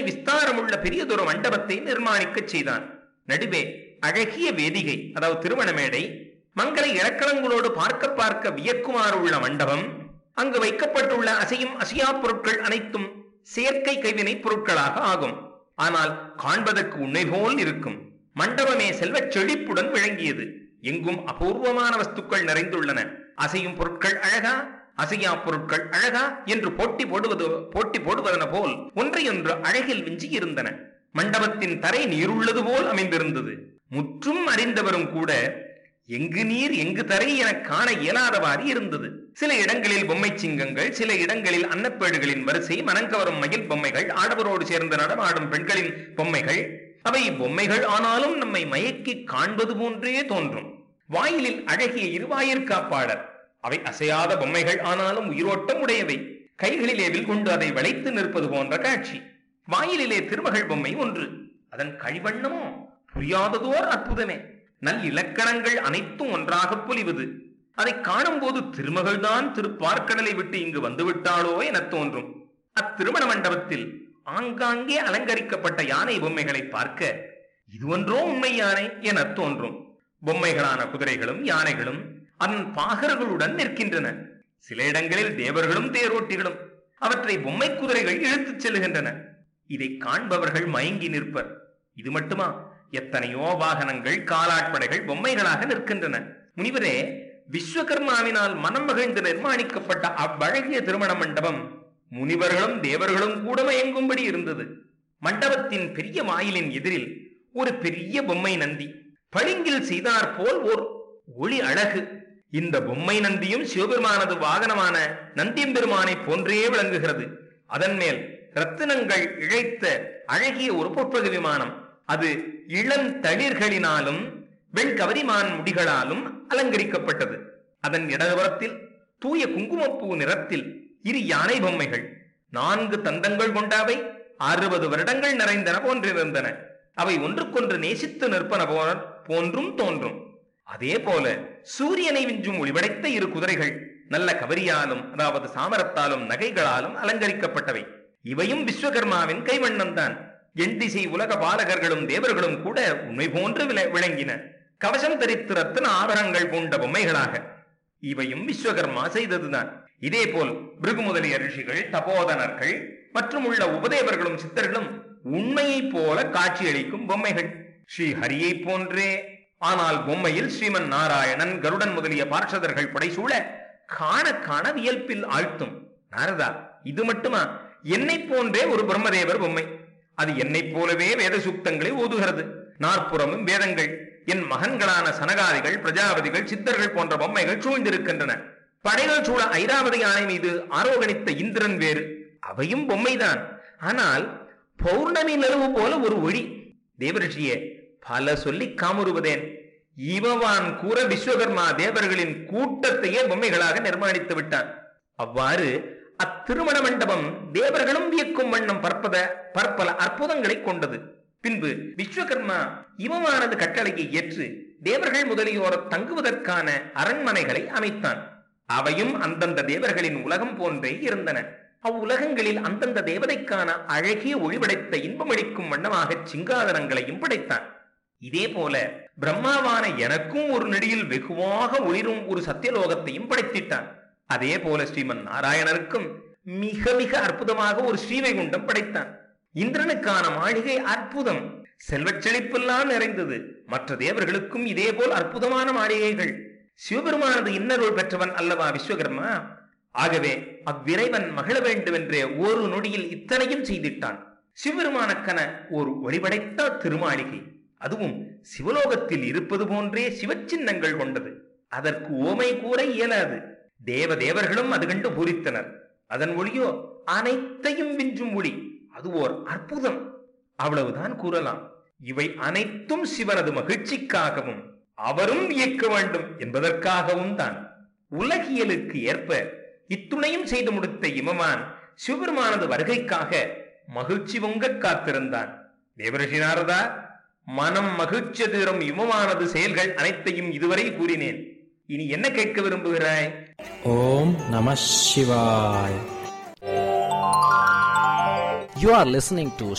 விஸ்தாரமுள்ள பெரியதொரு மண்டபத்தை நிர்மாணிக்கச் செய்தான் நடுவே அழகிய வேதிகை அதாவது திருமண மேடை மங்கள இலக்கணங்களோடு பார்க்க பார்க்க வியக்குமாறு உள்ள மண்டபம் அங்கு வைக்கப்பட்டுள்ள அசையும் அசையா பொருட்கள் அனைத்தும் செயற்கை கைவினை பொருட்களாக ஆகும் ஆனால் காண்பதற்கு உண்மை போல் இருக்கும் மண்டபமே செல்வச் செழிப்புடன் விளங்கியது எங்கும் அபூர்வமான வஸ்துக்கள் நிறைந்துள்ளன அசையும் பொருட்கள் அழகா அசையா பொருட்கள் அழகா என்று போட்டி போடுவது போட்டி போடுவதன போல் ஒன்றையொன்று அழகில் விஞ்சி இருந்தன மண்டபத்தின் தரை நீருள்ளது போல் அமைந்திருந்தது முற்றும் அறிந்தவரும் கூட எங்கு நீர் எங்கு தரை என காண இயலாதவாறு இருந்தது சில இடங்களில் பொம்மை சிங்கங்கள் சில இடங்களில் அன்னப்பேடுகளின் வரிசை மனங்கவரும் மயில் பொம்மைகள் ஆடவரோடு சேர்ந்து நடமாடும் பெண்களின் பொம்மைகள் அவை பொம்மைகள் ஆனாலும் நம்மை மயக்கி காண்பது போன்றே தோன்றும் வாயிலில் அழகிய இருவாயிற்காப்பாளர் அவை அசையாத பொம்மைகள் ஆனாலும் உயிரோட்டம் உடையவை கைகளிலே வில் கொண்டு அதை வளைத்து நிற்பது போன்ற காட்சி வாயிலிலே திருமகள் பொம்மை ஒன்று அதன் கழிவண்ணமோ புரியாததோர் அற்புதமே நல் இலக்கணங்கள் அனைத்தும் ஒன்றாக பொலிவது அதை காணும் போது திருமகள்தான் திருப்பார்க்கடலை விட்டு இங்கு வந்துவிட்டாளோ என தோன்றும் அத்திருமண மண்டபத்தில் ஆங்காங்கே அலங்கரிக்கப்பட்ட யானை பொம்மைகளை பார்க்க இது ஒன்றோ உண்மை யானை என தோன்றும் பொம்மைகளான குதிரைகளும் யானைகளும் அதன் பாகர்களுடன் நிற்கின்றன சில இடங்களில் தேவர்களும் தேரோட்டிகளும் அவற்றை பொம்மை குதிரைகள் இழுத்துச் செல்லுகின்றன இதை காண்பவர்கள் மயங்கி நிற்பர் இது மட்டுமா எத்தனையோ வாகனங்கள் காலாட்படைகள் பொம்மைகளாக நிற்கின்றன முனிவரே விஸ்வகர்மாவினால் மனம் மகிழ்ந்து நிர்மாணிக்கப்பட்ட அவ்வழகிய திருமண மண்டபம் முனிவர்களும் தேவர்களும் கூட மயங்கும்படி இருந்தது மண்டபத்தின் பெரிய வாயிலின் எதிரில் ஒரு பெரிய பொம்மை நந்தி பளிங்கில் செய்தார் போல் ஓர் ஒளி அழகு இந்த பொம்மை நந்தியும் சிவபெருமானது வாகனமான நந்தியம்பெருமானை போன்றே விளங்குகிறது அதன் மேல் ரத்தினங்கள் இழைத்த அழகிய ஒரு பொற்பகு விமானம் அது இளம் தளிர்களினாலும் வெண்கவரிமான் முடிகளாலும் அலங்கரிக்கப்பட்டது அதன் இடதுபுறத்தில் தூய குங்குமப்பூ நிறத்தில் இரு யானை பொம்மைகள் நான்கு தந்தங்கள் கொண்டவை அறுபது வருடங்கள் நிறைந்தன போன்றிருந்தன அவை ஒன்றுக்கொன்று நேசித்து நிற்பன போல போன்றும் தோன்றும் அதே போல சூரியனை விஞ்சும் ஒளிபடைத்த இரு குதிரைகள் நல்ல கவரியாலும் அதாவது சாமரத்தாலும் நகைகளாலும் அலங்கரிக்கப்பட்டவை இவையும் விஸ்வகர்மாவின் கைவண்ணம்தான் எண் திசை உலக பாலகர்களும் தேவர்களும் கூட உண்மை போன்று விள- விளங்கின கவசம் தரித்து ரத்தின ஆபரணங்கள் பூண்ட பொம்மைகளாக இவையும் விஸ்வகர்மா செய்ததுதான் இதேபோல் பிருகு முதலிய ரிஷிகள் தபோதனர்கள் மற்றும் உள்ள உபதேவர்களும் சித்தர்களும் உண்மையைப் போல காட்சியளிக்கும் பொம்மைகள் ஸ்ரீ ஹரியைப் போன்றே ஆனால் பொம்மையில் ஸ்ரீமன் நாராயணன் கருடன் முதலிய பார்ஷதர்கள் புடைசூழ காண காண வியல்பில் ஆழ்த்தும் நாரதா இது மட்டுமா என்னைப் போன்றே ஒரு பிரம்மதேவர் பொம்மை அது என்னைப் போலவே வேத சூக்தங்களை ஓதுகிறது நாற்புறமும் வேதங்கள் என் மகன்களான சனகாதிகள் பிரஜாபதிகள் சித்தர்கள் போன்ற பொம்மைகள் சூழ்ந்திருக்கின்றன படைகள் சூழ ஐராவதி யானை மீது ஆரோகணித்த இந்திரன் வேறு அவையும் பொம்மைதான் ஆனால் பௌர்ணமி நிலவு போல ஒரு ஒளி தேவரிஷியே பல சொல்லி காமுறுவதேன் இவவான் கூற விஸ்வகர்மா தேவர்களின் கூட்டத்தையே பொம்மைகளாக நிர்மாணித்து விட்டான் அவ்வாறு அத்திருமண மண்டபம் தேவர்களும் வியக்கும் வண்ணம் பற்பத பற்பல அற்புதங்களை கொண்டது பின்பு விஸ்வகர்மா இவமானது கட்டளையை ஏற்று தேவர்கள் முதலியோர் தங்குவதற்கான அரண்மனைகளை அமைத்தான் அவையும் அந்தந்த தேவர்களின் உலகம் போன்றே இருந்தன அவ்வுலகங்களில் அந்தந்த தேவதைக்கான அழகிய ஒளிபடைத்த இன்பமளிக்கும் வண்ணமாக சிங்காதனங்களையும் படைத்தான் இதே போல பிரம்மாவான எனக்கும் ஒரு நெடியில் வெகுவாக ஒளிரும் ஒரு சத்தியலோகத்தையும் படைத்திட்டான் அதே போல ஸ்ரீமன் நாராயணருக்கும் மிக மிக அற்புதமாக ஒரு ஸ்ரீவைகுண்டம் படைத்தான் இந்திரனுக்கான மாளிகை அற்புதம் செல்வச் செழிப்பெல்லாம் நிறைந்தது மற்ற தேவர்களுக்கும் இதே போல் அற்புதமான மாளிகைகள் சிவபெருமானது இன்னருள் பெற்றவன் அல்லவா விஸ்வகர்மா ஆகவே அவ்விறைவன் மகிழ வேண்டுமென்றே ஒரு நொடியில் இத்தனையும் செய்திட்டான் சிவபெருமானக்கன ஒரு ஒளிபடைத்த திருமாளிகை அதுவும் சிவலோகத்தில் இருப்பது போன்றே சிவச்சின்னங்கள் கொண்டது அதற்கு ஓமை கூற இயலாது தேவ தேவர்களும் அது கண்டு பூரித்தனர் அதன் ஒளியோ அனைத்தையும் விஞ்சும் ஒளி அது ஓர் அற்புதம் அவ்வளவுதான் கூறலாம் இவை அனைத்தும் சிவனது மகிழ்ச்சிக்காகவும் அவரும் இயக்க வேண்டும் என்பதற்காகவும் தான் உலகியலுக்கு ஏற்ப இத்துணையும் செய்து முடித்த இமமான் சிவபெருமானது வருகைக்காக மகிழ்ச்சி பொங்க காத்திருந்தான் தேவரிஷி நாரதா மனம் மகிழ்ச்சி தீரும் இமமானது செயல்கள் அனைத்தையும் இதுவரை கூறினேன் இனி என்ன கேட்க விரும்புகிறாய் ஓம் நம சிவாய் You are listening to